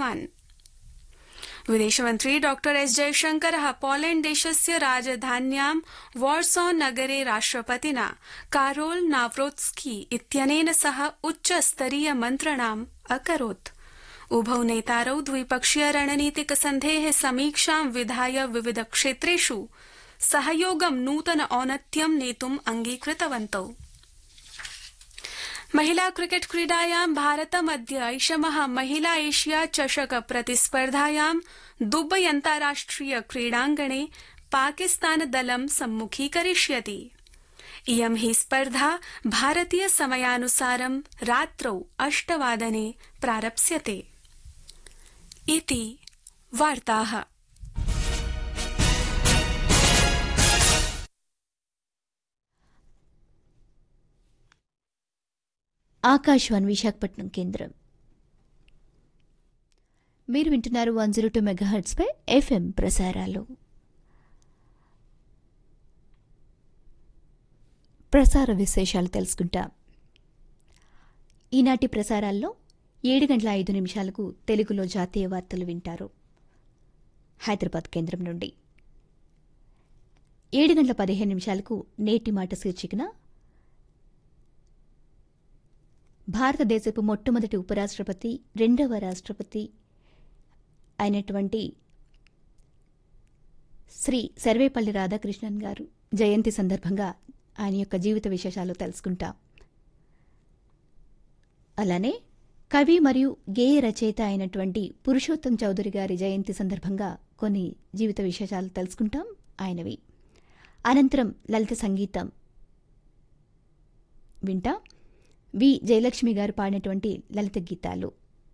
कृतवान् विदेशमन्त्री डॉ एस जयशंकर पोलैण्ड देशस्य राजधान्यां वार्सो नगरे राष्ट्रपतिना कारोल नाव्रोत्स्की इत्यनेन सह उच्चस्तरीय मन्त्रणाम् अकरोत् उभौ नेतारौ द्विपक्षीय रणनीतिक सन्धेः समीक्षां विधाय विविध क्षेत्रेषु सहयोगं नूतन औन्नत्यं नेतुम् अङ्गीकृतवन्तौ महिला क्रिकेट क्रीडायां भारतमद्य ऐषम महिला एशिया चषक प्रतिस्पर्धायां दुबई अन्ताराष्ट्रिय क्रीडाङ्गणे पाकिस्तान दलं सम्मुखीकरिष्यति इयं हि स्पर्धा भारतीय समयानुसारं रात्रौ अष्टवादने प्रारप्स्यते इति वार्ताः ఆకాశవాణి విశాఖపట్నం కేంద్రం మీరు వింటున్నారు వన్ జీరో టూ మెగాహర్ట్స్పై ఎఫ్ఎం ప్రసారాలు ప్రసార విశేషాలు తెలుసుకుంటాం ఈనాటి ప్రసారాల్లో ఏడు గంటల ఐదు నిమిషాలకు తెలుగులో జాతీయ వార్తలు వింటారు హైదరాబాద్ కేంద్రం నుండి ఏడు గంటల పదిహేను నిమిషాలకు నేటి మాట శీర్షికన భారతదేశపు మొట్టమొదటి ఉపరాష్ట్రపతి రెండవ రాష్ట్రపతి అయినటువంటి శ్రీ సర్వేపల్లి రాధాకృష్ణన్ గారు జయంతి సందర్భంగా ఆయన యొక్క జీవిత విశేషాలు తెలుసుకుంటాం అలానే కవి మరియు గేయ రచయిత అయినటువంటి పురుషోత్తం చౌదరి గారి జయంతి సందర్భంగా కొన్ని జీవిత విశేషాలు తెలుసుకుంటాం ఆయనవి అనంతరం లలిత సంగీతం వింటాం వి జయలక్ష్మి గారు పాడినటువంటి లలిత గీతాలు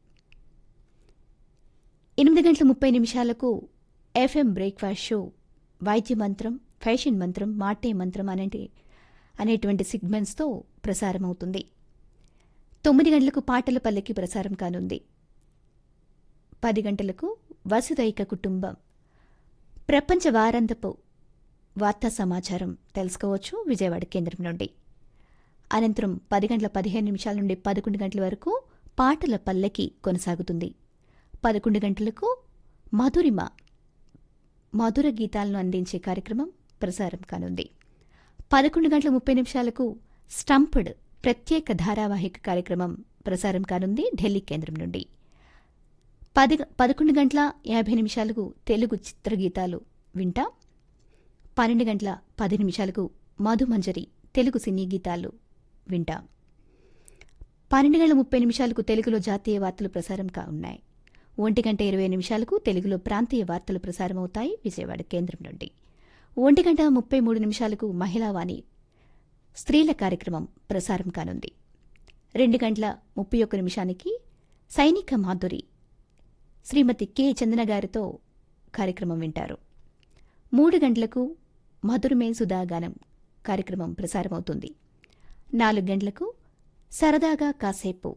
ఎనిమిది గంటల ముప్పై నిమిషాలకు ఎఫ్ఎం బ్రేక్ఫాస్ట్ షో వైద్య మంత్రం ఫ్యాషన్ మంత్రం మాటే మంత్రం అనే అనేటువంటి సిగ్మెంట్స్తో ప్రసారం అవుతుంది తొమ్మిది గంటలకు పాటల పల్లెకి ప్రసారం కానుంది పది గంటలకు వసుదైక కుటుంబం ప్రపంచ వారాంతపు వార్తా సమాచారం తెలుసుకోవచ్చు విజయవాడ కేంద్రం నుండి అనంతరం పది గంటల పదిహేను నిమిషాల నుండి పదకొండు గంటల వరకు పాటల పల్లకి కొనసాగుతుంది పదకొండు గంటలకు మధురిమ మధుర గీతాలను అందించే కార్యక్రమం ప్రసారం కానుంది పదకొండు గంటల ముప్పై నిమిషాలకు స్టంప్డ్ ప్రత్యేక ధారావాహిక కార్యక్రమం ప్రసారం కానుంది ఢిల్లీ కేంద్రం నుండి పది పదకొండు గంటల యాభై నిమిషాలకు తెలుగు చిత్రగీతాలు వింటా పన్నెండు గంటల పది నిమిషాలకు మధుమంజరి తెలుగు సినీ గీతాలు వింటాం పన్నెండు గంటల ముప్పై నిమిషాలకు తెలుగులో జాతీయ వార్తలు ప్రసారం కానున్నాయి ఒంటి గంట ఇరవై నిమిషాలకు తెలుగులో ప్రాంతీయ వార్తలు ప్రసారం అవుతాయి విజయవాడ కేంద్రం నుండి ఒంటి గంట ముప్పై మూడు నిమిషాలకు మహిళావాణి స్త్రీల కార్యక్రమం ప్రసారం కానుంది రెండు గంటల ముప్పై ఒక్క నిమిషానికి సైనిక మాధురి శ్రీమతి కె చందన గారితో కార్యక్రమం వింటారు మూడు గంటలకు మధురమే సుధాగానం కార్యక్రమం ప్రసారమవుతుంది నాలుగు గంటలకు సరదాగా కాసేపు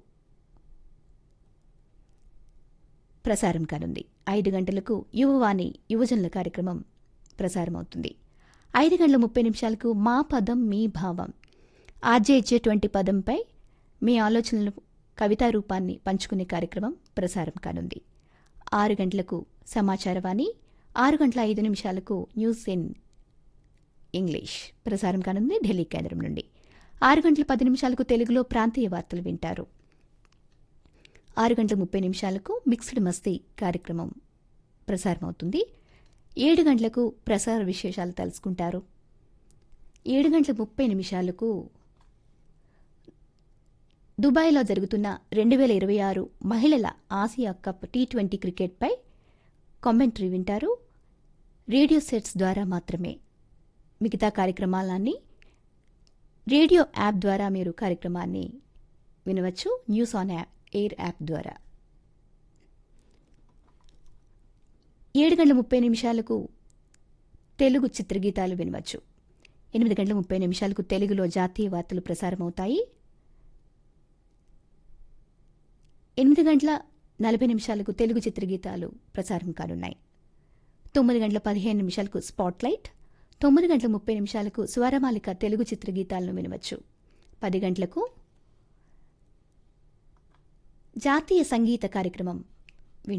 ప్రసారం కానుంది ఐదు గంటలకు యువవాణి యువజనుల కార్యక్రమం ప్రసారమవుతుంది ఐదు గంటల ముప్పై నిమిషాలకు మా పదం మీ భావం ఆర్జే ఇచ్చేటువంటి పదంపై మీ ఆలోచనలు కవితా రూపాన్ని పంచుకునే కార్యక్రమం ప్రసారం కానుంది ఆరు గంటలకు సమాచారవాణి ఆరు గంటల ఐదు నిమిషాలకు న్యూస్ ఇన్ ఇంగ్లీష్ ప్రసారం కానుంది ఢిల్లీ కేంద్రం నుండి ఆరు గంటల పది నిమిషాలకు తెలుగులో ప్రాంతీయ వార్తలు వింటారు ఆరు గంటల ముప్పై నిమిషాలకు మిక్స్డ్ మస్తీ కార్యక్రమం ప్రసారమవుతుంది ఏడు గంటలకు ప్రసార విశేషాలు తెలుసుకుంటారు ఏడు గంటల ముప్పై నిమిషాలకు దుబాయ్లో జరుగుతున్న రెండు వేల ఇరవై ఆరు మహిళల ఆసియా కప్ టీ ట్వంటీ క్రికెట్పై కామెంటరీ వింటారు రేడియో సెట్స్ ద్వారా మాత్రమే మిగతా కార్యక్రమాలన్నీ రేడియో యాప్ ద్వారా మీరు కార్యక్రమాన్ని వినవచ్చు news on app AIR app ద్వారా ఏడు గంటల ముప్పై నిమిషాలకు తెలుగు చిత్రగీతాలు వినవచ్చు ఎనిమిది గంటల ముప్పై నిమిషాలకు తెలుగులో జాతీయ వార్తలు ప్రసారమవుతాయి ఎనిమిది గంటల నలభై నిమిషాలకు తెలుగు చిత్రగీతాలు ప్రసారం కానున్నాయి తొమ్మిది గంటల పదిహేను నిమిషాలకు స్పాట్లైట్ తొమ్మిది గంటల ముప్పై నిమిషాలకు స్వరమాలిక తెలుగు చిత్రగీతాలను వినవచ్చు పది గంటలకు జాతీయ సంగీత కార్యక్రమం